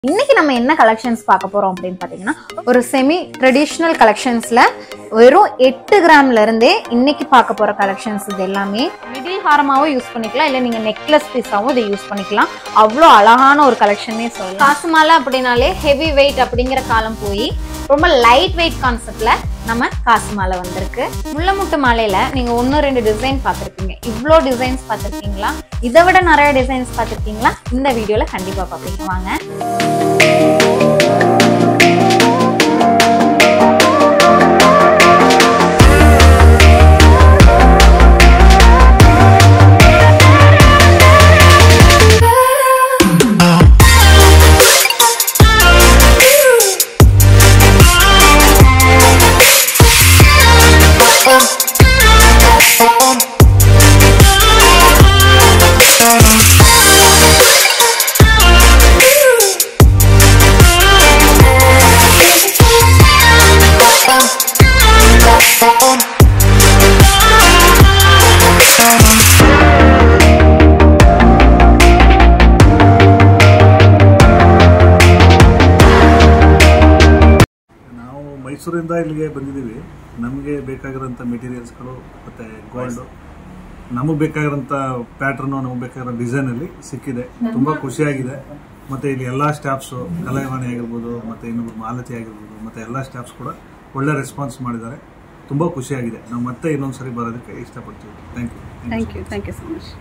இன்னைக்கு நம்ம என்ன கலெக்ஷன்ஸ் பார்க்க போறோம் அப்படின்னு பார்த்தீங்கன்னா ஒரு செமி ட்ரெடிஷ்னல் கலெக்ஷன்ஸ்ல வெறும் எட்டு கிராம்ல இருந்தே இன்னைக்கு பார்க்க போற கலெக்ஷன்ஸ் இது எல்லாமே மிடில் ஹாரமாவும் யூஸ் பண்ணிக்கலாம் இல்லை நீங்க நெக்லஸ் பீஸாவும் இதை யூஸ் பண்ணிக்கலாம் அவ்வளோ அழகான ஒரு கலெக்ஷனே சொல்லலாம் காசு மாலை அப்படின்னாலே ஹெவி வெயிட் அப்படிங்கிற காலம் போய் ரொம்ப லைட் வெயிட் கான்செப்ட்ல நம்ம காசு மாலை வந்திருக்கு முள்ளமுட்டு மாலையில நீங்க ஒன்று ரெண்டு டிசைன் பார்த்துருப்பீங்க இவ்வளோ டிசைன்ஸ் பார்த்துருக்கீங்களா இதை விட நிறைய டிசைன்ஸ் பார்த்துருக்கீங்களா இந்த வீடியோல கண்டிப்பா பார்ப்பீங்க வாங்க ನಾವು ಮೈಸೂರಿಂದ ಇಲ್ಲಿಗೆ ಬಂದಿದ್ದೀವಿ ನಮಗೆ ಬೇಕಾಗಿರೋಂಥ ಮೆಟೀರಿಯಲ್ಸ್ಗಳು ಮತ್ತು ಗೋಲ್ಡು ನಮಗೆ ಬೇಕಾಗಿರೋಂಥ ಪ್ಯಾಟ್ರನ್ನು ನಮಗೆ ಬೇಕಾಗಿರೋ ಡಿಸೈನಲ್ಲಿ ಸಿಕ್ಕಿದೆ ತುಂಬ ಖುಷಿಯಾಗಿದೆ ಮತ್ತು ಇಲ್ಲಿ ಎಲ್ಲ ಸ್ಟಾಫ್ಸು ಕಲಾವಾಣಿ ಆಗಿರ್ಬೋದು ಮತ್ತು ಇನ್ನೊಬ್ಬರು ಮಾಲತಿ ಆಗಿರ್ಬೋದು ಮತ್ತು ಎಲ್ಲ ಸ್ಟಾಫ್ಸ್ ಕೂಡ ಒಳ್ಳೆ ರೆಸ್ಪಾನ್ಸ್ ಮಾಡಿದ್ದಾರೆ ತುಂಬ ಖುಷಿಯಾಗಿದೆ ನಾವು ಮತ್ತೆ ಇನ್ನೊಂದು ಸರಿ ಬರೋದಕ್ಕೆ ಇಷ್ಟಪಡ್ತೀವಿ thank you thank you thank you so much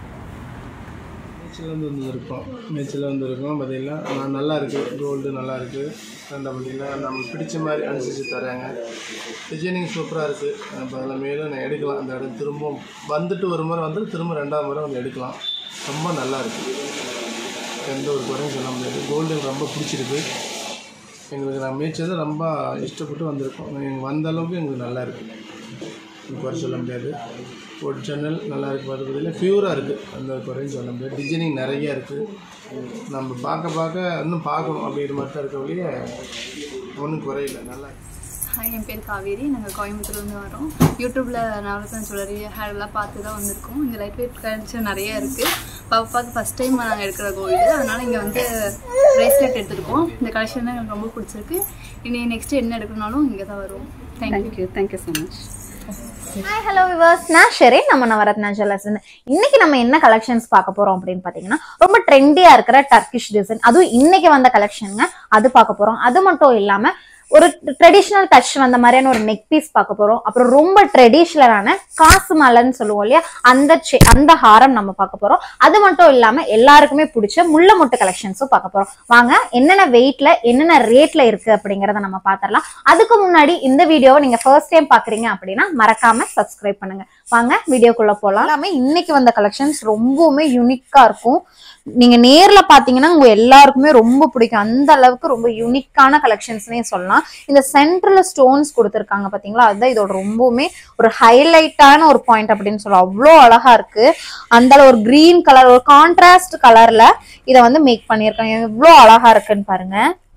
மேட்சில் வந்து ஒன்று இருக்கும் மேட்சில் வந்து இருக்கும் பார்த்தீங்கன்னா நான் நல்லா இருக்குது கோல்டு நல்லா இருக்குது ரெண்டா பார்த்தீங்கன்னா நம்ம பிடிச்ச மாதிரி அனுசரித்து தராங்க டிசைனிங் சூப்பராக இருக்குது இப்போ அதில் மேலும் நான் எடுக்கலாம் அந்த இடம் திரும்ப வந்துட்டு ஒரு முறை வந்து திரும்ப ரெண்டாவது முறை வந்து எடுக்கலாம் ரொம்ப நல்லா இருக்குது எந்த ஒரு குறையும் சொல்ல முடியாது கோல்டு எனக்கு ரொம்ப பிடிச்சிருக்கு எங்களுக்கு நான் மேய்ச்சது ரொம்ப இஷ்டப்பட்டு வந்திருக்கோம் எங்களுக்கு வந்த அளவுக்கு எங்களுக்கு நல்லா இருக்குது குறை சொல்ல முடியாது ஒரிஜினல் நல்லா இருக்கு பார்க்குறதுல பியூராக இருக்குது அந்த குறையும் சொல்ல முடியாது டிசைனிங் நிறைய இருக்குது நம்ம பார்க்க பார்க்க இன்னும் பார்க்கணும் அப்படிங்கிற மாதிரி தான் இருக்க ஒழிய ஒன்றும் குறையில நல்லா இருக்கு ஹாய் என் பேர் காவேரி நாங்கள் கோயம்புத்தூர்லேருந்து வரோம் யூடியூப்பில் நவரத்ன ஜுவல்லரி ஹேர்லாம் பார்த்து தான் வந்திருக்கோம் இங்கே லைட் வெயிட் கலெக்ஷன் நிறைய இருக்குது பாப்பாவுக்கு ஃபஸ்ட் டைம் நாங்கள் எடுக்கிற கோல்டு அதனால் இங்கே வந்து ப்ரேஸ்லெட் எடுத்துருக்கோம் இந்த கலெக்ஷன் தான் எனக்கு ரொம்ப பிடிச்சிருக்கு இனி நெக்ஸ்ட் என்ன எடுக்கணும்னாலும் இங்கே தான் வரும் thank you thank you thank you so much hi hello viewers நான் ஷெரே நம்ம நவரத்னா ஜுவல்லர்ஸ் இன்னைக்கு நம்ம என்ன கலெக்ஷன்ஸ் பார்க்க போறோம் அப்படின்னு பாத்தீங்கன்னா ரொம்ப ட்ரெண்டியா இருக்கிற டர்க்கிஷ் டிசைன் அதுவும் இன்னைக்கு வந்த கலெக்ஷனுங்க அது பார்க்க போறோம் அது மட்டும் இல்லாம ஒரு ட்ரெடிஷ்னல் டச் வந்த மாதிரியான ஒரு நெக் பீஸ் பார்க்க போறோம் அப்புறம் ரொம்ப ட்ரெடிஷ்னலான காசு மாலைன்னு சொல்லுவோம் இல்லையா அந்த செ- அந்த ஹாரம் நம்ம பார்க்க போறோம் அது மட்டும் இல்லாம எல்லாருக்குமே பிடிச்ச முள்ள முட்டு கலெக்ஷன்ஸும் பார்க்க போறோம் வாங்க என்னென்ன வெயிட்ல என்னென்ன ரேட்ல இருக்கு அப்படிங்கறத நம்ம பாத்திரலாம் அதுக்கு முன்னாடி இந்த வீடியோவை நீங்க ஃபர்ஸ்ட் டைம் பாக்குறீங்க அப்படின்னா மறக்காம சப்ஸ்கிரைப் பண்ணுங்க வாங்க வீடியோக்குள்ள போலாம் எல்லாமே இன்னைக்கு வந்த கலெக்ஷன்ஸ் ரொம்பவுமே யூனிக்கா இருக்கும் நீங்க நேர்ல பாத்தீங்கன்னா உங்க எல்லாருக்குமே ரொம்ப பிடிக்கும் அந்த அளவுக்கு ரொம்ப யூனிக்கான கலெக்ஷன்ஸ்னே சொல்லலாம் இந்த சென்டர்ல ஸ்டோன்ஸ் கொடுத்துருக்காங்க பாத்தீங்களா அதுதான் இதோட ரொம்பவுமே ஒரு ஹைலைட்டான ஒரு பாயிண்ட் அப்படின்னு சொல்லலாம் அவ்வளோ அழகா இருக்கு அந்த அளவு ஒரு கிரீன் கலர் ஒரு கான்ட்ராஸ்ட் கலர்ல இதை வந்து மேக் பண்ணியிருக்காங்க எவ்வளோ அழகா இருக்குன்னு பாருங்க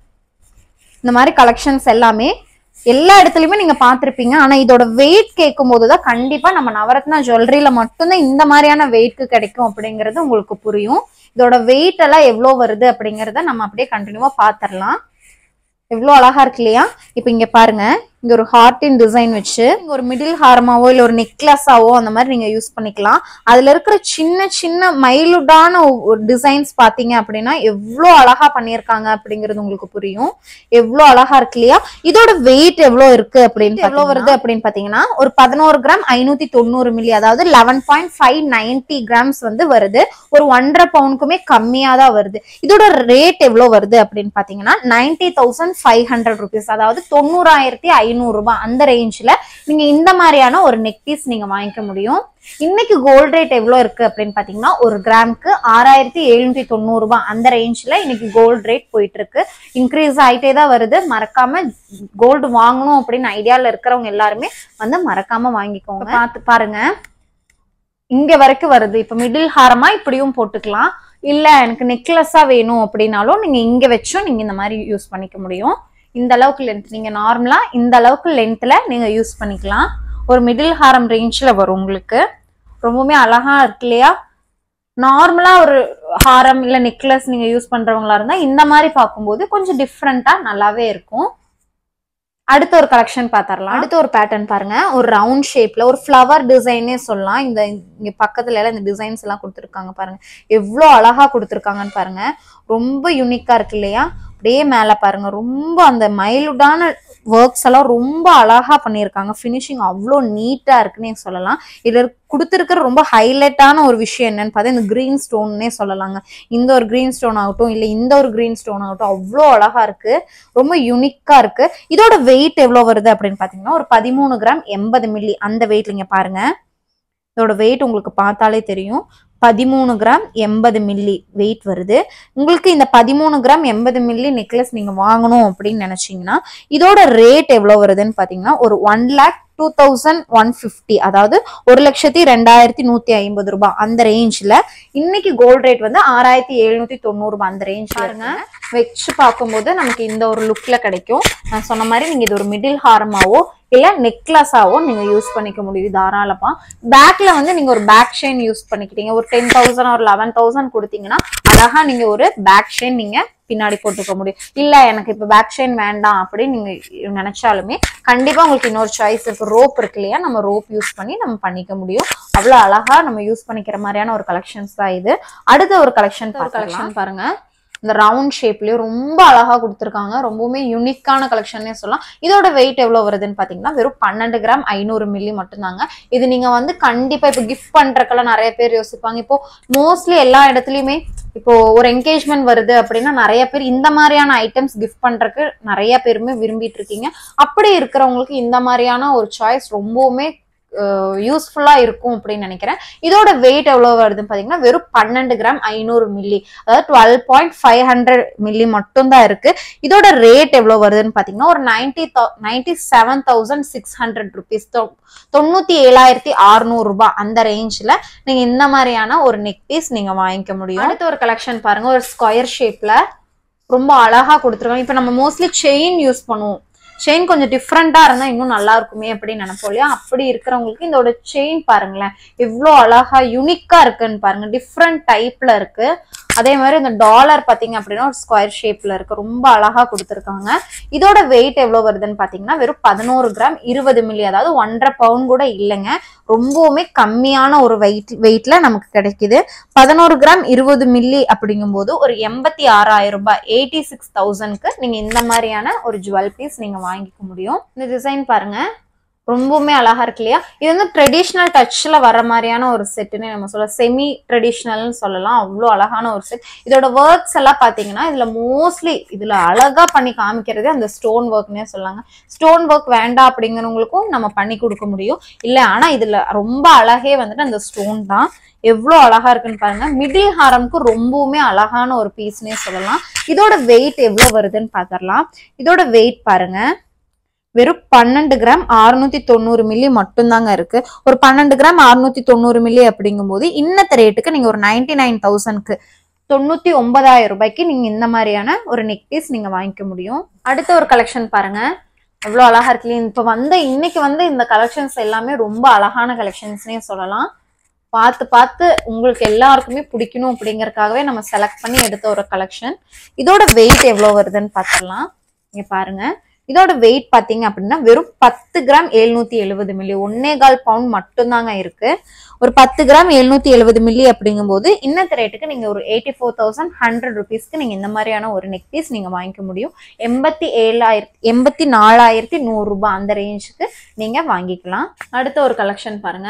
இந்த மாதிரி கலெக்ஷன்ஸ் எல்லாமே எல்லா இடத்துலயுமே நீங்க பார்த்திருப்பீங்க ஆனா இதோட வெயிட் கேட்கும் போதுதான் கண்டிப்பா நம்ம நவரத்னா ஜுவல்லரியில மட்டும்தான் இந்த மாதிரியான வெயிட்க்கு கிடைக்கும் அப்படிங்கிறது உங்களுக்கு புரியும் இதோட வெயிட் எல்லாம் எவ்வளவு வருது அப்படிங்கறத நம்ம அப்படியே கண்டினியூவா பாத்திரலாம் எவ்வளோ அழகா இருக்கு இல்லையா இப்போ இங்க பாருங்க இங்க ஒரு ஹார்ட்டின் டிசைன் வச்சு இங்க ஒரு மிடில் ஹாரமாவோ இல்ல ஒரு நெக்லஸாவோ அந்த மாதிரி நீங்க யூஸ் பண்ணிக்கலாம் அதுல இருக்கிற சின்ன சின்ன மைலுடான டிசைன்ஸ் பாத்தீங்க அப்படின்னா எவ்வளோ அழகா பண்ணியிருக்காங்க அப்படிங்கிறது உங்களுக்கு புரியும் எவ்வளோ அழகா இருக்கு இல்லையா இதோட வெயிட் எவ்வளோ இருக்கு அப்படின்னு எவ்வளோ வருது அப்படின்னு பாத்தீங்கன்னா ஒரு பதினோரு கிராம் ஐநூத்தி தொண்ணூறு மில்லி அதாவது eleven point five ninety grams வந்து வருது ஒரு ஒன்றரை பவுனுக்குமே கம்மியா தான் வருது இதோட ரேட் எவ்வளோ வருது அப்படின்னு பாத்தீங்கன்னா ninety thousand five hundred rupees அதாவது தொண்ணூறாயிரத்தி ஐநூறு ரூபாய் அந்த ரேஞ்ச்ல நீங்க இந்த மாதிரியான ஒரு நெக் பீஸ் நீங்க வாங்கிக்க முடியும் இன்னைக்கு கோல்ட் ரேட் எவ்வளோ இருக்கு அப்படின்னு பாத்தீங்கன்னா ஒரு கிராமுக்கு ஆறாயிரத்தி எழுநூத்தி தொண்ணூறு ரூபாய் அந்த ரேஞ்ச்ல இன்னைக்கு கோல்ட் ரேட் போயிட்டு இருக்கு இன்க்ரீஸ் ஆயிட்டே தான் வருது மறக்காம கோல்டு வாங்கணும் அப்படின்னு ஐடியால இருக்கிறவங்க எல்லாருமே வந்து மறக்காம வாங்கிக்கோங்க பார்த்து பாருங்க இங்க வரைக்கும் வருது இப்ப மிடில் ஹாரமா இப்படியும் போட்டுக்கலாம் இல்ல எனக்கு நெக்லஸா வேணும் அப்படின்னாலும் நீங்க இங்க வச்சும் நீங்க இந்த மாதிரி யூஸ் பண்ணிக்க முடியும் இந்த அளவுக்கு லென்த் நீங்க நார்மலா இந்த அளவுக்கு லென்த்ல நீங்க யூஸ் பண்ணிக்கலாம் ஒரு மிடில் ஹாரம் ரேஞ்சில் வரும் உங்களுக்கு ரொம்பவுமே அழகா இருக்கு இல்லையா நார்மலா ஒரு ஹாரம் இல்ல நெக்லஸ் நீங்க யூஸ் பண்றவங்களா இருந்தா இந்த மாதிரி பார்க்கும்போது கொஞ்சம் டிஃப்ரெண்டா நல்லாவே இருக்கும் அடுத்த ஒரு கலெக்ஷன் பார்த்தரலாம் அடுத்த ஒரு பேட்டர்ன் பாருங்க ஒரு ரவுண்ட் ஷேப்ல ஒரு ஃப்ளவர் டிசைனே சொல்லலாம் இந்த இங்க பக்கத்துல எல்லாம் இந்த டிசைன்ஸ் எல்லாம் கொடுத்துருக்காங்க பாருங்க எவ்வளோ அழகா கொடுத்துருக்காங்கன்னு பாருங்க ரொம்ப யூனிக்கா இருக்கு இல்லையா அப்படியே மேல பாருங்க ரொம்ப அந்த மைல்டான ஒர்க்ஸ் எல்லாம் ரொம்ப அழகா பண்ணியிருக்காங்க ஃபினிஷிங் அவ்வளோ நீட்டா இருக்குன்னே சொல்லலாம் இதுல கொடுத்துருக்கிற ரொம்ப ஹைலைட்டான ஒரு விஷயம் என்னன்னு பார்த்தா இந்த கிரீன் ஸ்டோன்னே சொல்லலாங்க இந்த ஒரு கிரீன் ஸ்டோன் ஆகட்டும் இல்லை இந்த ஒரு கிரீன் ஸ்டோன் ஆகட்டும் அவ்வளோ அழகா இருக்கு ரொம்ப யூனிக்கா இருக்கு இதோட வெயிட் எவ்வளவு வருது அப்படின்னு பாத்தீங்கன்னா ஒரு பதிமூணு கிராம் எண்பது மில்லி அந்த வெயிட் நீங்க பாருங்க இதோட வெயிட் உங்களுக்கு பார்த்தாலே தெரியும் பதிமூணு கிராம் எண்பது மில்லி வெயிட் வருது உங்களுக்கு இந்த பதிமூணு கிராம் எண்பது மில்லி நெக்லஸ் நீங்க வாங்கணும் அப்படின்னு நினைச்சீங்கன்னா இதோட ரேட் எவ்வளவு வருதுன்னு பாத்தீங்கன்னா ஒரு one lakh two thousand one fifty அதாவது ஒரு லட்சத்தி ரெண்டாயிரத்தி நூத்தி ஐம்பது ரூபாய் அந்த ரேஞ்ச்ல இன்னைக்கு கோல்ட் ரேட் வந்து ஆறாயிரத்தி எழுநூத்தி தொண்ணூறு ரூபாய் அந்த ரேஞ்ச் பாருங்க வச்சு பார்க்கும்போது நமக்கு இந்த ஒரு லுக்ல கிடைக்கும் நான் சொன்ன மாதிரி நீங்க இது ஒரு மிடில் ஹாரமாவோ இல்ல நெக்லஸாவோ நீங்க யூஸ் பண்ணிக்க முடியும் தாராளமா பேக்ல வந்து நீங்க ஒரு பேக் செயின் யூஸ் பண்ணிக்கிட்டீங்க ஒரு டென் தௌசண்ட் ஒரு லெவன் தௌசண்ட் கொடுத்தீங்கன்னா அழகா நீங்க ஒரு பேக் செயின் நீங்க பின்னாடி போட்டுக்க முடியும் இல்ல எனக்கு இப்ப பேக் செயின் வேண்டாம் அப்படின்னு நீங்க நினைச்சாலுமே கண்டிப்பா உங்களுக்கு இன்னொரு சாய்ஸ் இருக்கு ரோப் இருக்கு இல்லையா நம்ம ரோப் யூஸ் பண்ணி நம்ம பண்ணிக்க முடியும் அவ்வளவு அழகா நம்ம யூஸ் பண்ணிக்கிற மாதிரியான ஒரு கலெக்ஷன்ஸ் தான் இது அடுத்த ஒரு கலெக்ஷன் ஒரு கலெக்ஷன் பாருங்க இந்த ரவுண்ட் ஷேப்லயும் ரொம்ப அழகா கொடுத்துருக்காங்க ரொம்பவுமே யூனிக்கான கலெக்ஷன்னே சொல்லலாம் இதோட வெயிட் எவ்வளவு வருதுன்னு பாத்தீங்கன்னா வெறும் பன்னெண்டு கிராம் ஐநூறு மில்லி மட்டும்தாங்க இது நீங்க வந்து கண்டிப்பா இப்போ கிஃப்ட் பண்றதுக்கெல்லாம் நிறைய பேர் யோசிப்பாங்க இப்போ மோஸ்ட்லி எல்லா இடத்துலயுமே இப்போ ஒரு என்கேஜ்மெண்ட் வருது அப்படின்னா நிறைய பேர் இந்த மாதிரியான ஐட்டம்ஸ் கிஃப்ட் பண்றதுக்கு நிறைய பேருமே விரும்பிட்டு இருக்கீங்க அப்படி இருக்கிறவங்களுக்கு இந்த மாதிரியான ஒரு சாய்ஸ் ரொம்பவுமே யூஸ்ஃபுல்லா இருக்கும் அப்படின்னு நினைக்கிறேன் இதோட வெயிட் எவ்வளவு வருதுன்னு பாத்தீங்கன்னா வெறும் பன்னெண்டு கிராம் ஐநூறு மில்லி அதாவது twelve point five hundred milli மட்டும் தான் இருக்கு இதோட ரேட் எவ்வளவு வருதுன்னு பாத்தீங்கன்னா ஒரு ninety ninety seven thousand six hundred rupees தொண்ணூத்தி ஏழாயிரத்தி அறுநூறு ரூபாய் அந்த ரேஞ்ச்ல நீங்க இந்த மாதிரியான ஒரு நெக் பீஸ் நீங்க வாங்கிக்க முடியும் அடுத்த ஒரு கலெக்ஷன் பாருங்க ஒரு ஸ்கொயர் ஷேப்ல ரொம்ப அழகா கொடுத்துருக்காங்க இப்ப நம்ம மோஸ்ட்லி செயின் யூஸ் பண்ணுவோம் செயின் கொஞ்சம் டிஃப்ரெண்டா இருந்தா இன்னும் நல்லா இருக்குமே அப்படின்னு நினைப்போம் இல்லையா அப்படி இருக்கிறவங்களுக்கு இதோட செயின் பாருங்களேன் எவ்வளோ அழகா யூனிக்கா இருக்குன்னு பாருங்க டிஃப்ரெண்ட் டைப்ல இருக்கு அதே மாதிரி இந்த டாலர் பாத்தீங்க அப்படின்னா ஒரு ஸ்கொயர் ஷேப்ல இருக்கு ரொம்ப அழகா கொடுத்துருக்காங்க இதோட வெயிட் எவ்வளவு வருதுன்னு பாத்தீங்கன்னா வெறும் பதினோரு கிராம் இருபது மில்லி அதாவது ஒன்றரை பவுன் கூட இல்லைங்க ரொம்பவுமே கம்மியான ஒரு வெயிட் வெயிட்ல நமக்கு கிடைக்குது பதினோரு கிராம் இருபது மில்லி அப்படிங்கும்போது ஒரு எண்பத்தி ஆறாயிரம் ரூபாய் எயிட்டி சிக்ஸ் தௌசண்ட்க்கு நீங்க இந்த மாதிரியான ஒரு ஜுவல் பீஸ் நீங்க வாங்கிக்க முடியும் இந்த டிசைன் பாருங்க ரொம்பவுமே அழகா இருக்கு இல்லையா இது வந்து ட்ரெடிஷ்னல் டச்ல வர மாதிரியான ஒரு செட்டுன்னு நம்ம சொல்லலாம் செமி ட்ரெடிஷ்னல்னு சொல்லலாம் அவ்வளோ அழகான ஒரு செட் இதோட ஒர்க்ஸ் எல்லாம் பாத்தீங்கன்னா இதுல மோஸ்ட்லி இதுல அழகா பண்ணி காமிக்கிறது அந்த ஸ்டோன் ஒர்க்னே சொல்லாங்க ஸ்டோன் ஒர்க் வேண்டாம் அப்படிங்கிறவங்களுக்கும் நம்ம பண்ணி கொடுக்க முடியும் இல்ல ஆனா இதுல ரொம்ப அழகே வந்துட்டு அந்த ஸ்டோன் தான் எவ்வளோ அழகா இருக்குன்னு பாருங்க மிடில் ஹாரம்க்கு ரொம்பவுமே அழகான ஒரு பீஸ்னே சொல்லலாம் இதோட வெயிட் எவ்வளவு வருதுன்னு பாத்திரலாம் இதோட வெயிட் பாருங்க வெறும் பன்னெண்டு கிராம் அறுநூத்தி தொண்ணூறு மில்லி மட்டும்தாங்க இருக்கு ஒரு பன்னெண்டு கிராம் அறுநூத்தி தொண்ணூறு மில்லி அப்படிங்கும்போது இன்னத்த ரேட்டுக்கு நீங்க ஒரு நைன்டி நைன் தௌசண்ட்க்கு தொண்ணூத்தி ஒன்பதாயிரம் ரூபாய்க்கு நீங்க இந்த மாதிரியான ஒரு நெக் பீஸ் நீங்க வாங்கிக்க முடியும் அடுத்த ஒரு கலெக்ஷன் பாருங்க எவ்வளவு அழகா இருக்கு இல்லையா? இப்ப வந்த இன்னைக்கு வந்து இந்த கலெக்ஷன்ஸ் எல்லாமே ரொம்ப அழகான கலெக்ஷன்ஸ்னே சொல்லலாம் பார்த்து பார்த்து உங்களுக்கு எல்லாருக்குமே பிடிக்கணும் அப்படிங்கறதுக்காகவே நம்ம செலக்ட் பண்ணி எடுத்த ஒரு கலெக்ஷன் இதோட வெயிட் எவ்வளவு வருதுன்னு பார்த்துடலாம் இங்க பாருங்க இதோட வெயிட் பாத்தீங்க அப்படின்னா வெறும் பத்து கிராம் எழுநூத்தி எழுபது மில்லி ஒன்னே கால் பவுண்ட் மட்டும்தாங்க இருக்கு ஒரு பத்து கிராம் எழுநூத்தி எழுபது மில்லி அப்படிங்கும்போது இன்னத்த ரேட்டுக்கு நீங்க ஒரு எயிட்டி ஃபோர் தௌசண்ட் ஹண்ட்ரட் ருபீஸ்க்கு நீங்க இந்த மாதிரியான ஒரு நெக் பீஸ் நீங்க வாங்கிக்க முடியும் எண்பத்தி ஏழாயிரத்தி எண்பத்தி நாலாயிரத்தி நூறு ரூபாய் அந்த ரேஞ்சுக்கு நீங்க வாங்கிக்கலாம் அடுத்த ஒரு கலெக்ஷன் பாருங்க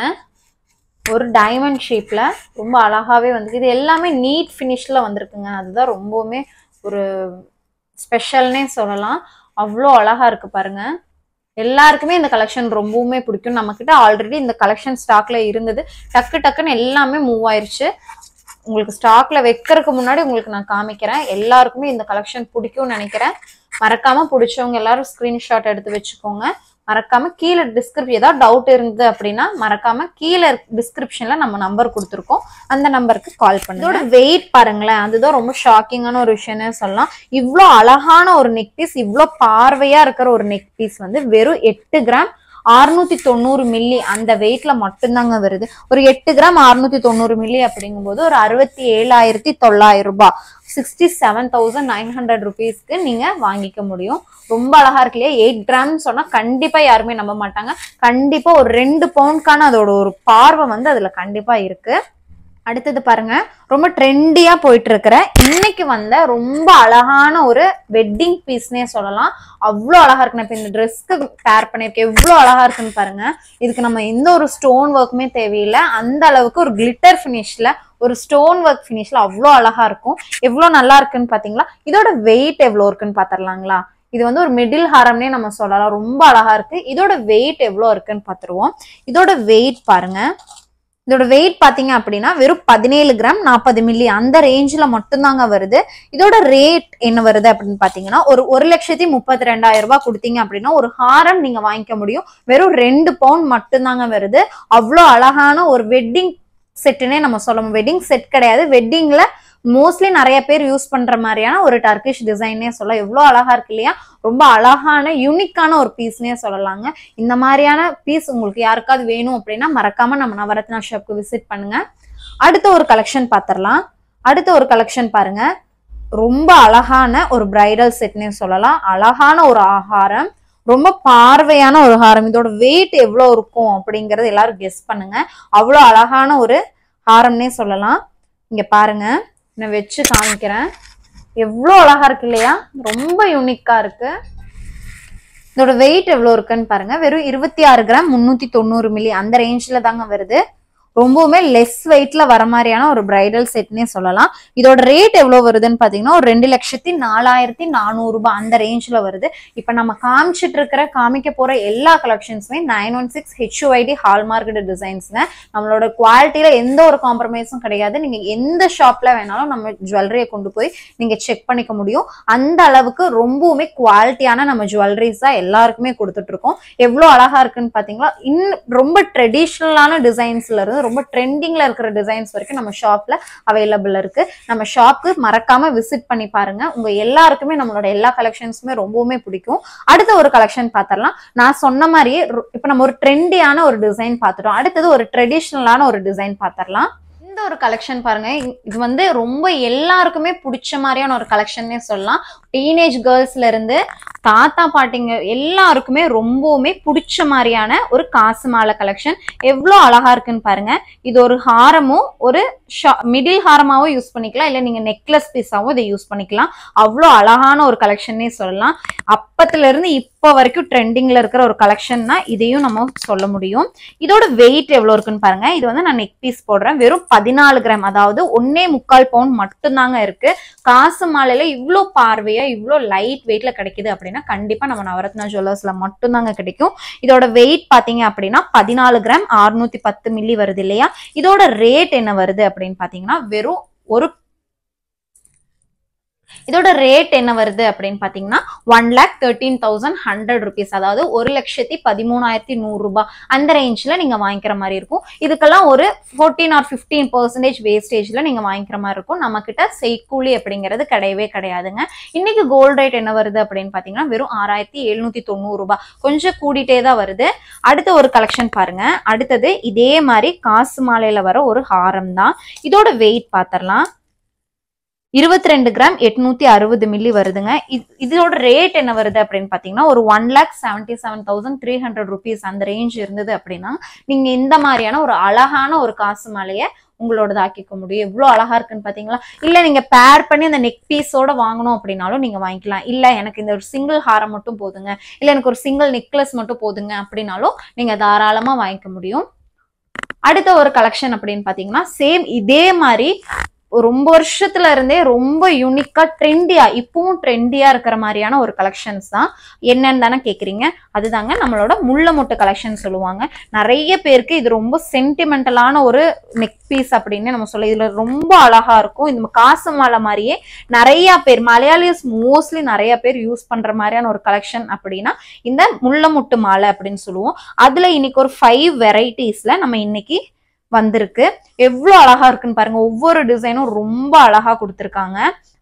ஒரு டைமண்ட் ஷேப்ல ரொம்ப அழகாவே வந்து இது எல்லாமே நீட் ஃபினிஷ்ல வந்திருக்குங்க அதுதான் ரொம்பவுமே ஒரு ஸ்பெஷல்னே சொல்லலாம் அவ்வளோ அழகா இருக்கு பாருங்க எல்லாருக்குமே இந்த கலெக்ஷன் ரொம்பவுமே பிடிக்கும் நம்ம கிட்ட ஆல்ரெடி இந்த கலெக்ஷன் ஸ்டாக்ல இருந்தது டக்கு டக்குன்னு எல்லாமே மூவ் ஆயிருச்சு உங்களுக்கு ஸ்டாக்ல வைக்கிறதுக்கு முன்னாடி உங்களுக்கு நான் காமிக்கிறேன் எல்லாருக்குமே இந்த கலெக்ஷன் பிடிக்கும்னு நினைக்கிறேன் மறக்காம பிடிச்சவங்க எல்லாரும் ஸ்கிரீன்ஷாட் எடுத்து வச்சுக்கோங்க மறக்காம கீழே டிஸ்கிரிப் ஏதாவது டவுட் இருந்தது அப்படின்னா மறக்காம கீழே டிஸ்கிரிப்ஷன்ல நம்ம நம்பர் கொடுத்துருக்கோம் அந்த நம்பருக்கு கால் பண்ணுங்க இதோட வெயிட் பாருங்களேன் அதுதான் ரொம்ப ஷாக்கிங்கான ஒரு விஷயம்னே சொல்லலாம் இவ்வளோ அழகான ஒரு நெக் பீஸ் இவ்வளோ பார்வையா இருக்கிற ஒரு நெக் பீஸ் வந்து வெறும் எட்டு கிராம் அறுநூத்தி தொண்ணூறு மில்லி அந்த வெயிட்ல மட்டும்தாங்க வருது ஒரு எட்டு கிராம் அறுநூத்தி தொண்ணூறு மில்லி அப்படிங்கும்போது ஒரு அறுபத்தி ஏழாயிரத்தி தொள்ளாயிரம் ரூபாய் sixty seven thousand nine hundred ருபீஸ்க்கு நீங்க வாங்கிக்க முடியும் ரொம்ப அழகா இருக்கு இல்லையா எயிட் கிராம்னு சொன்னா கண்டிப்பா யாருமே நம்ப மாட்டாங்க கண்டிப்பா ஒரு ரெண்டு பவுண்ட்கான அதோட ஒரு பார்வை வந்து அதுல கண்டிப்பா இருக்கு அடுத்தது பாருங்க ரொம்ப ட்ரெண்டியா போயிட்டு இருக்கிற இன்னைக்கு வந்த ரொம்ப அழகான ஒரு வெட்டிங் பீஸ்னே சொல்லலாம் அவ்வளோ அழகா இருக்கு நான் இப்ப இந்த ட்ரெஸ்க்கு பேர் பண்ணியிருக்கேன் எவ்வளோ அழகா இருக்குன்னு பாருங்க இதுக்கு நம்ம எந்த ஒரு ஸ்டோன் ஒர்க்குமே தேவையில்லை அந்த அளவுக்கு ஒரு கிளிட்டர் ஃபினிஷ்ல ஒரு ஸ்டோன் ஒர்க் ஃபினிஷ்ல அவ்வளோ அழகா இருக்கும் எவ்வளோ நல்லா இருக்குன்னு பாத்தீங்களா இதோட வெயிட் எவ்வளோ இருக்குன்னு பாத்திரலாங்களா இது வந்து ஒரு மிடில் ஹாரம்னே நம்ம சொல்லலாம் ரொம்ப அழகா இருக்கு இதோட வெயிட் எவ்வளோ இருக்குன்னு பாத்துருவோம் இதோட வெயிட் பாருங்க இதோட வெயிட் பாத்தீங்க அப்படின்னா வெறும் பதினேழு கிராம் நாற்பது மில்லி அந்த ரேஞ்சில் மட்டும்தாங்க வருது இதோட ரேட் என்ன வருது அப்படின்னு பாத்தீங்கன்னா ஒரு ஒரு லட்சத்தி முப்பத்தி ரெண்டாயிரம் ரூபாய் கொடுத்தீங்க அப்படின்னா ஒரு ஹாரம் நீங்க வாங்கிக்க முடியும் வெறும் ரெண்டு பவுண்ட் மட்டும்தாங்க வருது அவ்வளோ அழகான ஒரு வெட்டிங் செட்டுனே நம்ம சொல்லணும் வெட்டிங் செட் கிடையாது வெட்டிங்ல மோஸ்ட்லி நிறைய பேர் யூஸ் பண்ற மாதிரியான ஒரு டர்கிஷ் டிசைனே சொல்ல எவ்வளோ அழகா இருக்கு இல்லையா ரொம்ப அழகான யூனிக்கான ஒரு பீஸ்னே சொல்லலாங்க இந்த மாதிரியான பீஸ் உங்களுக்கு யாருக்காவது வேணும் அப்படின்னா மறக்காம நம்ம நவரத்னா ஷாப்க்கு விசிட் பண்ணுங்க அடுத்த ஒரு கலெக்ஷன் பார்த்துடலாம் அடுத்த ஒரு கலெக்ஷன் பாருங்க ரொம்ப அழகான ஒரு பிரைடல் செட்னே சொல்லலாம் அழகான ஒரு ஆகாரம் ரொம்ப பார்வையான ஒரு ஹாரம் இதோட வெயிட் எவ்வளோ இருக்கும் அப்படிங்கறது எல்லாரும் கெஸ் பண்ணுங்க அவ்வளோ அழகான ஒரு ஹாரம்னே சொல்லலாம் இங்க பாருங்க நான் வச்சு காமிக்கிறேன் எவ்வளோ அழகா இருக்கு இல்லையா ரொம்ப யூனிக்கா இருக்கு இதோட வெயிட் எவ்வளோ இருக்குன்னு பாருங்க வெறும் இருபத்தி ஆறு கிராம் முந்நூற்றி தொண்ணூறு மில்லி அந்த ரேஞ்சில் தாங்க வருது ரொம்பவுமே லெஸ் வெயிட்ல வர மாதிரியான ஒரு பிரைடல் செட்னே சொல்லலாம் இதோட ரேட் எவ்வளவு வருதுன்னு பாத்தீங்கன்னா ஒரு ரெண்டு லட்சத்தி நாலாயிரத்தி நானூறு ரூபாய் அந்த ரேஞ்ச்ல வருது இப்ப நம்ம காமிச்சிட்டு இருக்கிற காமிக்க போற எல்லா கலெக்ஷன்ஸுமே nine one six HUID hallmarked டிசைன்ஸ்ங்க நம்மளோட குவாலிட்டியில எந்த ஒரு காம்ப்ரமைஸும் கிடையாது நீங்க எந்த ஷாப்ல வேணாலும் நம்ம ஜுவல்லரியை கொண்டு போய் நீங்க செக் பண்ணிக்க முடியும் அந்த அளவுக்கு ரொம்பவுமே குவாலிட்டியான நம்ம ஜுவல்லரிஸ் தான் எல்லாருக்குமே கொடுத்துட்டு இருக்கோம் எவ்வளவு அழகா இருக்குன்னு பாத்தீங்களா இன்னும் ரொம்ப ட்ரெடிஷ்னலான டிசைன்ஸ்ல இருந்து ரொம்ப ட்ரெண்டிங்ல இருக்கிற டிசைன்ஸ் வரைக்கும் நம்ம ஷாப்ல அவைலபிள் இருக்கு நம்ம ஷாப்க்கு மறக்காம விசிட் பண்ணி பாருங்க உங்க எல்லாருக்குமே நம்மளோட எல்லா கலெக்ஷன்ஸுமே ரொம்பவுமே பிடிக்கும் அடுத்த ஒரு கலெக்ஷன் பார்த்தரலாம் நான் சொன்ன மாதிரியே ரொ- இப்ப நம்ம ஒரு ட்ரெண்டியான ஒரு டிசைன் பார்த்துட்டோம் அடுத்தது ஒரு ட்ரெடிஷ்னலான ஒரு டிசைன் பார்த்துடலாம் இந்த ஒரு கலெக்ஷன் பாருங்க இ- இது வந்து ரொம்ப எல்லாருக்குமே பிடிச்ச மாதிரியான ஒரு கலெக்ஷன்னே சொல்லலாம் டீனேஜ் கேர்ள்ஸ்ல இருந்து தாத்தா பாட்டிங்க எல்லாருக்குமே ரொம்பவுமே பிடிச்ச மாதிரியான ஒரு காசு மாலை கலெக்ஷன் எவ்வளோ அழகா இருக்குன்னு பாருங்க இது ஒரு ஹாரமும் ஒரு மிடில் ஹாரமாவும் யூஸ் பண்ணிக்கலாம் இல்ல நீங்க நெக்லஸ் பீஸாவும் இதை யூஸ் பண்ணிக்கலாம் அவ்வளோ அழகான ஒரு கலெக்ஷன்னே சொல்லலாம் அப்பத்துல இருந்து இப்போ வரைக்கும் ட்ரெண்டிங்ல இருக்கிற ஒரு கலெக்ஷன்னா இதையும் நம்ம சொல்ல முடியும் இதோட வெயிட் எவ்வளவு இருக்குன்னு பாருங்க இது வந்து நான் நெக் பீஸ் போடுறேன் வெறும் பதினாலு கிராம் அதாவது ஒன்னே முக்கால் பவுண்ட் மட்டும்தாங்க இருக்கு காசு மாலையில இவ்வளோ பார்வையா இவ்வளோ லைட் வெயிட்ல கிடைக்குது அப்படின்னா கண்டிப்பா நம்ம நவரத்னா ஜுவல்லர்ஸ்ல மட்டும்தாங்க கிடைக்கும் இதோட வெயிட் பாத்தீங்க அப்படின்னா பதினாலு கிராம் 610 பத்து மில்லி வருது இல்லையா இதோட ரேட் என்ன வருது அப்படின்னு பாத்தீங்கன்னா வெறும் ஒரு இதோட ரேட் என்ன வருது அப்படின்னு பாத்தீங்கன்னா one lakh thirteen thousand hundred rupees அதாவது ஒரு லட்சத்தி பதிமூணாயிரத்தி நூறு ரூபாய் அந்த ரேஞ்ச்ல நீங்க வாங்கிக்கிற மாதிரி இருக்கும் இதுக்கெல்லாம் ஒரு ஃபோர்டீன் ஆர் ஃபிஃப்டீன் பர்சன்டேஜ் வேஸ்டேஜ்ல நீங்க வாங்கிக்கிற மாதிரி இருக்கும் நம்ம கிட்ட செய்கூலி அப்படிங்கிறது கிடையவே கிடையாதுங்க இன்னைக்கு கோல்ட் ரேட் என்ன வருது அப்படின்னு பாத்தீங்கன்னா வெறும் ஆறாயிரத்தி எழுநூத்தி தொண்ணூறு ரூபாய் கொஞ்சம் கூடிட்டே தான் வருது அடுத்த ஒரு கலெக்ஷன் பாருங்க அடுத்தது இதே மாதிரி காசு மாலையில வர ஒரு ஹாரம் தான் இதோட வெயிட் பாத்திரலாம் இருபத்தி ரெண்டு கிராம் எட்நூத்தி அறுபது மில்லி வருதுங்க இது- இதோட ரேட் என்ன வருது அப்படின்னு பாத்தீங்கன்னா ஒரு one lakh seventy seven thousand three hundred rupees அந்த ரேஞ்ச் இருந்தது அப்படின்னா நீங்க இந்த மாதிரியான ஒரு அழகான ஒரு காசு மாலையை உங்களோடது ஆக்கிக்க முடியும் எவ்வளவு அழகா இருக்குன்னு பாத்தீங்களா இல்ல நீங்க பேர் பண்ணி அந்த நெக் பீஸோட வாங்கணும் அப்படின்னாலும் நீங்க வாங்கிக்கலாம் இல்ல எனக்கு இந்த ஒரு சிங்கிள் ஹாரம் மட்டும் போதுங்க இல்ல எனக்கு ஒரு சிங்கிள் நெக்லஸ் மட்டும் போதுங்க அப்படின்னாலும் நீங்க தாராளமா வாங்கிக்க முடியும் அடுத்த ஒரு கலெக்ஷன் அப்படின்னு பாத்தீங்கன்னா சேம் இதே மாதிரி ரொம்ப வருஷத்துல இருந்தே ரொம்ப யூனிக்கா ட்ரெண்டியா இப்பவும் ட்ரெண்டியா இருக்கிற மாதிரியான ஒரு கலெக்ஷன்ஸ் தான் என்னன்னு தானே கேக்குறீங்க அதுதாங்க நம்மளோட முள்ள முட்டு கலெக்ஷன் சொல்லுவாங்க நிறைய பேருக்கு இது ரொம்ப சென்டிமெண்டலான ஒரு நெக் பீஸ் அப்படின்னு நம்ம சொல்ல இதுல ரொம்ப அழகா இருக்கும் இந்த காசு மாலை மாதிரியே நிறைய பேர் மலையாளிஸ் மோஸ்ட்லி நிறைய பேர் யூஸ் பண்ற மாதிரியான ஒரு கலெக்ஷன் அப்படின்னா இந்த முள்ள முட்டு மாலை அப்படின்னு சொல்லுவோம் அதுல இன்னைக்கு ஒரு ஃபைவ் வெரைட்டிஸ்ல நம்ம இன்னைக்கு வந்திருக்கு எவ்வளவு அழகா இருக்குன்னு பாருங்க ஒவ்வொரு டிசைனும் ரொம்ப அழகா கொடுத்துருக்காங்க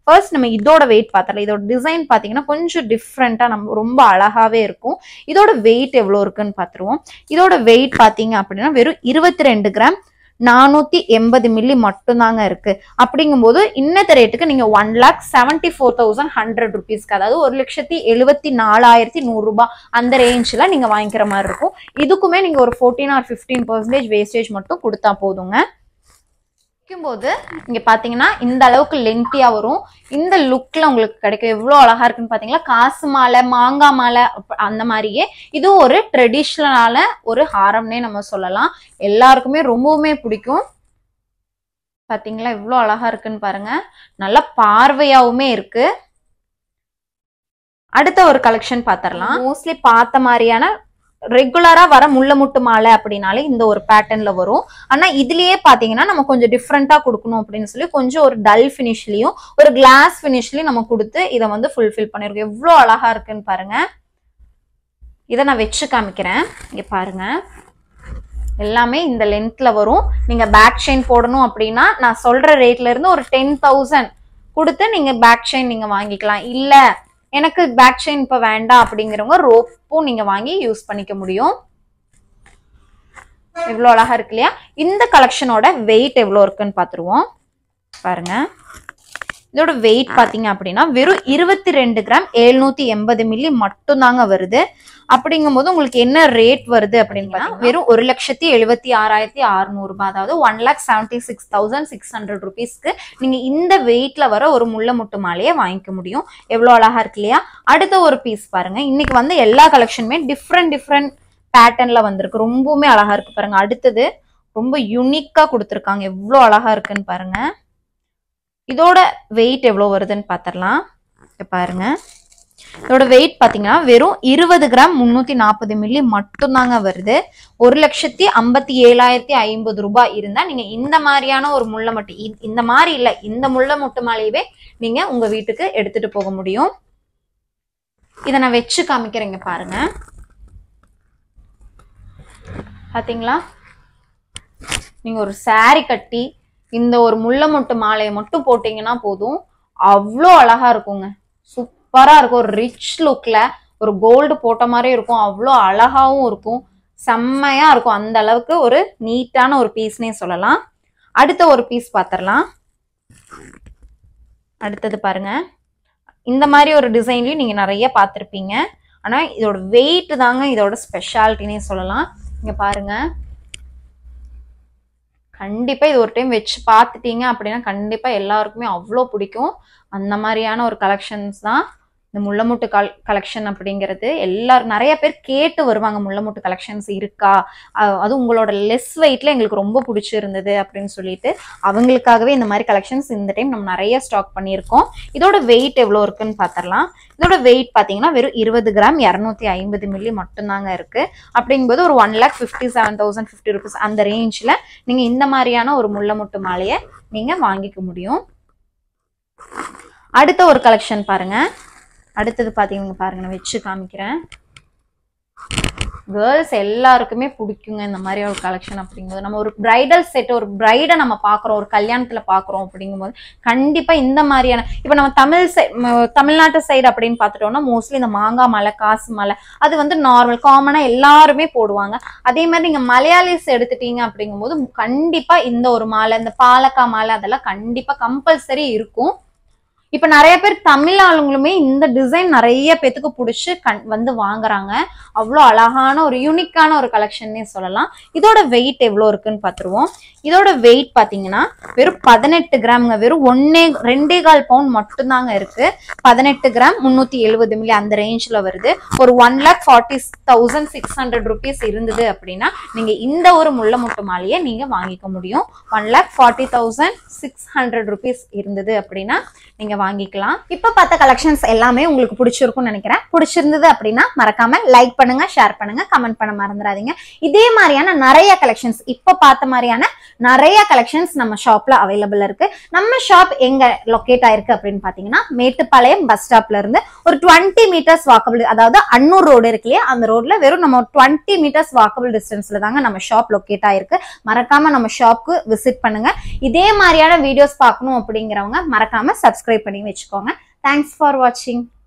ஃபர்ஸ்ட் நம்ம இதோட வெயிட் பார்த்தலாம் இதோட டிசைன் பார்த்தீங்கன்னா கொஞ்சம் டிஃப்ரெண்ட்டாக நம்ம ரொம்ப அழகாவே இருக்கும் இதோட வெயிட் எவ்வளோ இருக்குன்னு பார்த்துருவோம் இதோட வெயிட் பார்த்தீங்க அப்படின்னா வெறும் இருபத்தி ரெண்டு கிராம் நானூத்தி எண்பது மில்லி மட்டும்தாங்க இருக்கு அப்படிங்கும்போது இன்னத்த ரேட்டுக்கு நீங்க one lakh seventy four thousand hundred ருபீஸ்க்கு அதாவது ஒரு லட்சத்தி எழுபத்தி நாலாயிரத்தி நூறு ரூபாய் அந்த ரேஞ்சில் நீங்க வாங்கிக்கிற மாதிரி இருக்கும் இதுக்குமே நீங்க ஒரு fourteen or fifteen percentage wastage மட்டும் கொடுத்தா போதுங்க வைக்கும்போது இங்க பாத்தீங்கன்னா இந்த அளவுக்கு லென்த்தியா வரும் இந்த லுக்ல உங்களுக்கு கிடைக்கும் எவ்வளவு அழகா இருக்குன்னு பாத்தீங்களா காசு மாலை மாங்காய் மாலை அப்ப- அந்த மாதிரியே இது ஒரு ட்ரெடிஷ்னலான ஒரு ஹாரம்னே நம்ம சொல்லலாம் எல்லாருக்குமே ரொம்பவுமே பிடிக்கும் பாத்தீங்களா எவ்வளவு அழகா இருக்குன்னு பாருங்க நல்ல பார்வையாவுமே இருக்கு அடுத்த ஒரு கலெக்ஷன் பாத்திரலாம் மோஸ்ட்லி பார்த்த மாதிரியான ரெகுலரா வர முள்ள முட்டு மாலை அப்படின்னாலே இந்த ஒரு பேட்டர்ன்ல வரும் ஆனா இதுலயே பாத்தீங்கன்னா நம்ம கொஞ்சம் டிஃப்ரெண்டா கொடுக்கணும் அப்படின்னு சொல்லி கொஞ்சம் ஒரு டல் ஃபினிஷ்லயும் ஒரு கிளாஸ் ஃபினிஷ்லயும் நம்ம கொடுத்து இதை வந்து ஃபுல்ஃபில் பண்ணிருக்கோம் எவ்வளவு அழகா இருக்குன்னு பாருங்க இதை நான் வச்சு காமிக்கிறேன் இங்க பாருங்க எல்லாமே இந்த லென்த்ல வரும் நீங்க பேக் செயின் போடணும் அப்படின்னா நான் சொல்ற ரேட்ல இருந்து ஒரு டென் தௌசண்ட் கொடுத்து நீங்க பேக் செயின் நீங்க வாங்கிக்கலாம் இல்ல எனக்கு பேக் செயின் இப்ப வேண்டாம் அப்படிங்கிறவங்க ரோப்பும் நீங்க வாங்கி யூஸ் பண்ணிக்க முடியும் எவ்வளோ அழகா இருக்கு இல்லையா இந்த கலெக்ஷனோட வெயிட் எவ்வளோ இருக்குன்னு பார்த்துருவோம் பாருங்க இதோட வெயிட் பார்த்தீங்க அப்படின்னா வெறும் இருபத்தி ரெண்டு கிராம் எழுநூத்தி எண்பது மில்லி மட்டும்தாங்க வருது அப்படிங்கும்போது உங்களுக்கு என்ன ரேட் வருது அப்படின்னு பார்த்தீங்கன்னா வெறும் ஒரு லட்சத்தி எழுபத்தி ஆறாயிரத்தி அறுநூறு ரூபாய் அதாவது one lakh seventy six thousand six hundred ருபீஸ்க்கு நீங்க இந்த வெயிட்ல வர ஒரு முள்ள முட்டு மாலையை வாங்கிக்க முடியும் எவ்வளோ அழகா இருக்கு இல்லையா அடுத்த ஒரு பீஸ் பாருங்க இன்னைக்கு வந்து எல்லா கலெக்ஷனுமே டிஃப்ரெண்ட் டிஃப்ரெண்ட் பேட்டர்ன்ல வந்திருக்கு ரொம்பவுமே அழகா இருக்கு பாருங்க அடுத்தது ரொம்ப யூனிக்கா கொடுத்துருக்காங்க எவ்வளோ அழகா இருக்குன்னு பாருங்க இதோட வெயிட் எவ்வளோ வருதுன்னு பார்த்துடலாம் இங்க பாருங்க இதோட வெயிட் பார்த்தீங்கன்னா வெறும் இருபது கிராம் முந்நூற்றி நாற்பது மில்லி மட்டும்தாங்க வருது ஒரு லட்சத்தி ஐம்பத்தி ஏழாயிரத்தி ஐம்பது ரூபாய் இருந்தால் நீங்கள் இந்த மாதிரியான ஒரு முள்ளை மட்டு இ- இந்த மாதிரி இல்லை இந்த முள்ளை முட்டு மாலையவே நீங்கள் உங்கள் வீட்டுக்கு எடுத்துட்டு போக முடியும் இதை நான் வச்சு காமிக்கிறேங்க பாருங்க பாத்தீங்களா நீங்க ஒரு saree கட்டி இந்த ஒரு முள்ள மொட்டு மாலையை மட்டும் போட்டீங்கன்னா போதும் அவ்வளோ அழகா இருக்குங்க சூப்பரா இருக்கும் ஒரு ரிச் லுக்ல ஒரு கோல்டு போட்ட மாதிரி இருக்கும் அவ்வளோ அழகாவும் இருக்கும் செம்மையா இருக்கும் அந்த அளவுக்கு ஒரு நீட்டான ஒரு பீஸ்னே சொல்லலாம் அடுத்த ஒரு பீஸ் பார்த்துடலாம் அடுத்தது பாருங்க இந்த மாதிரி ஒரு டிசைன்லயும் நீங்க நிறைய பார்த்துருப்பீங்க ஆனா இதோட வெயிட் தாங்க இதோட ஸ்பெஷாலிட்டினே சொல்லலாம் இங்க பாருங்க கண்டிப்பா இது ஒரு டைம் வச்சு பார்த்துட்டீங்க அப்படின்னா கண்டிப்பா எல்லாருக்குமே அவ்வளோ பிடிக்கும் அந்த மாதிரியான ஒரு கலெக்ஷன்ஸ் தான் இந்த முள்ளமுட்டு கல் கலெக்ஷன் அப்படிங்கிறது எல்லாரும் நிறைய பேர் கேட்டு வருவாங்க முள்ளமுட்டு கலெக்ஷன்ஸ் இருக்கா அஹ் அது உங்களோட லெஸ் வெயிட்ல எங்களுக்கு ரொம்ப பிடிச்சிருந்தது அப்படின்னு சொல்லிட்டு அவங்களுக்காகவே இந்த மாதிரி கலெக்ஷன்ஸ் இந்த டைம் நம்ம நிறைய ஸ்டாக் பண்ணியிருக்கோம் இதோட வெயிட் எவ்வளோ இருக்குன்னு பார்த்துடலாம் இதோட வெயிட் பார்த்தீங்கன்னா வெறும் இருபது கிராம் இரநூத்தி ஐம்பது மில்லி மட்டும்தாங்க இருக்கு அப்படிங்கும்போது ஒரு one lakh fifty seven thousand fifty rupees அந்த ரேஞ்சில் நீங்கள் இந்த மாதிரியான ஒரு முள்ள முட்டு மாலையை நீங்கள் வாங்கிக்க முடியும் அடுத்த ஒரு கலெக்ஷன் பாருங்க அடுத்தது பார்த்தீங்கன்னா பாருங்க நான் வச்சு காமிக்கிறேன் கேர்ள்ஸ் எல்லாருக்குமே பிடிக்குங்க இந்த மாதிரி ஒரு கலெக்ஷன் அப்படிங்கும்போது நம்ம ஒரு பிரைடல் செட் ஒரு பிரைடை நம்ம பார்க்குறோம் ஒரு கல்யாணத்துல பார்க்குறோம் அப்படிங்கும்போது கண்டிப்பா இந்த மாதிரியான இப்போ நம்ம தமிழ் சை ம- தமிழ்நாட்டு சைடு அப்படின்னு பார்த்துட்டோம்னா மோஸ்ட்லி இந்த மாங்காய் மலை காசு மலை அது வந்து நார்மல் காமனா எல்லாருமே போடுவாங்க அதே மாதிரி நீங்க மலையாளிஸ் எடுத்துட்டீங்க அப்படிங்கும்போது கண்டிப்பா இந்த ஒரு மாலை இந்த பாலக்காய் மாலை அதெல்லாம் கண்டிப்பா கம்பல்சரி இருக்கும் இப்ப நிறைய பேர் தமிழ் ஆளுங்களுமே இந்த டிசைன் நிறைய பேத்துக்கு பிடிச்சி கண் வந்து வாங்குறாங்க அவ்வளோ அழகான ஒரு யூனிக்கான ஒரு கலெக்ஷன்னே சொல்லலாம் இதோட வெயிட் எவ்வளோ இருக்குன்னு பார்த்துருவோம் இதோட வெயிட் பார்த்தீங்கன்னா வெறும் பதினெட்டு கிராம்ங்க வெறும் ஒன்னே ரெண்டே கால் பவுண்ட் மட்டும்தாங்க இருக்கு பதினெட்டு கிராம் முந்நூற்றி எழுபது மில்லி அந்த ரேஞ்சில் வருது ஒரு one lakh forty thousand six hundred rupees இருந்தது அப்படின்னா நீங்கள் இந்த ஒரு முள்ள முட்டு மாலையை நீங்கள் வாங்கிக்க முடியும் one lakh forty thousand six hundred rupees இருந்தது அப்படின்னா நீங்க வாங்கிக்கலாம் இப்ப பார்த்த கலெக்ஷன்ஸ் எல்லாமே உங்களுக்கு பிடிச்சிருக்கும்னு நினைக்கிறேன் பிடிச்சிருந்தது அப்படின்னா மறக்காம லைக் பண்ணுங்க ஷேர் பண்ணுங்க கமெண்ட் பண்ண மறந்துடாதீங்க இதே மாதிரியான நிறைய கலெக்ஷன்ஸ் இப்ப பார்த்த மாதிரியான நிறைய கலெக்ஷன்ஸ் நம்ம ஷாப்ல அவைலபிள் இருக்கு நம்ம ஷாப் எங்க லொக்கேட் ஆயிருக்கு அப்படின்னு பாத்தீங்கன்னா மேட்டுப்பாளையம் பஸ் ஸ்டாப்ல இருந்து ஒரு டுவெண்ட்டி மீட்டர்ஸ் வாக்கபிள் அதாவது அன்னூர் ரோடு இருக்கு இல்லையா அந்த ரோட்ல வெறும் நம்ம டுவெண்ட்டி மீட்டர்ஸ் வாக்கபிள் டிஸ்டன்ஸ்ல தாங்க நம்ம ஷாப் லொக்கேட் ஆயிருக்கு மறக்காம நம்ம ஷாப்க்கு விசிட் பண்ணுங்க இதே மாதிரியான வீடியோஸ் பார்க்கணும் அப்படிங்கிறவங்க மறக்காம சப்ஸ்கிரைப் பண்ணி வச்சுக்கோங்க தேங்க்ஸ் ஃபார் வாட்சிங்